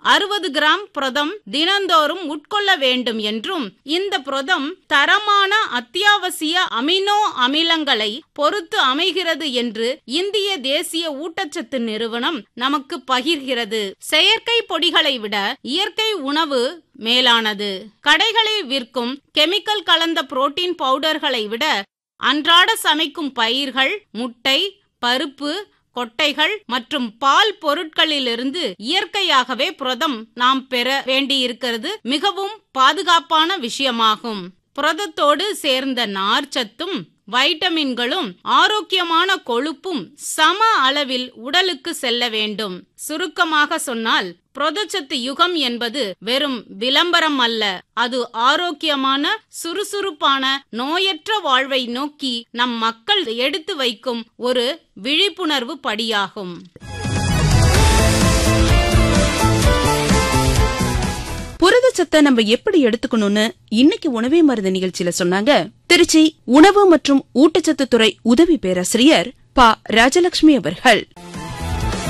அறுபது கிராம் புரதம் தினந்தோறும் உட்கொள்ள வேண்டும் என்றும் இந்த புரதம் தரமான அத்தியாவசிய அமினோ அமிலங்களை பொறுத்து அமைகிறது என்று இந்திய தேசிய ஊட்டச்சத்து நிறுவனம் நமக்கு பகிர்கிறது செயற்கை பொடிகளை விட இயற்கை உணவு மேலானது கடைகளில் விற்கும் கெமிக்கல் கலந்த புரோட்டீன் பவுடர்களை விட அன்றாட சமைக்கும் பயிர்கள் முட்டை பருப்பு கொட்டைகள் மற்றும் பால் பொருட்களிலிருந்து இயற்கையாகவே புரதம் நாம் பெற வேண்டியிருக்கிறது மிகவும் பாதுகாப்பான விஷயமாகும் புரதத்தோடு சேர்ந்த நார்ச்சத்தும் வைட்டமின்களும் ஆரோக்கியமான கொழுப்பும் சம அளவில் உடலுக்கு செல்ல வேண்டும் சுருக்கமாக சொன்னால் புரதச்சத்து யுகம் என்பது வெறும் விளம்பரம் அல்ல அது ஆரோக்கியமான சுறுசுறுப்பான நோயற்ற வாழ்வை நோக்கி நம் மக்கள் எடுத்து வைக்கும் ஒரு விழிப்புணர்வு படியாகும் புரதச்சத்தை நம்ம எப்படி எடுத்துக்கணும்னு இன்னைக்கு உணவே மருந்து நிகழ்ச்சியில சொன்னாங்க திருச்சி உணவு மற்றும் ஊட்டச்சத்து துறை உதவி பேராசிரியர் ப ராஜலட்சுமி அவர்கள்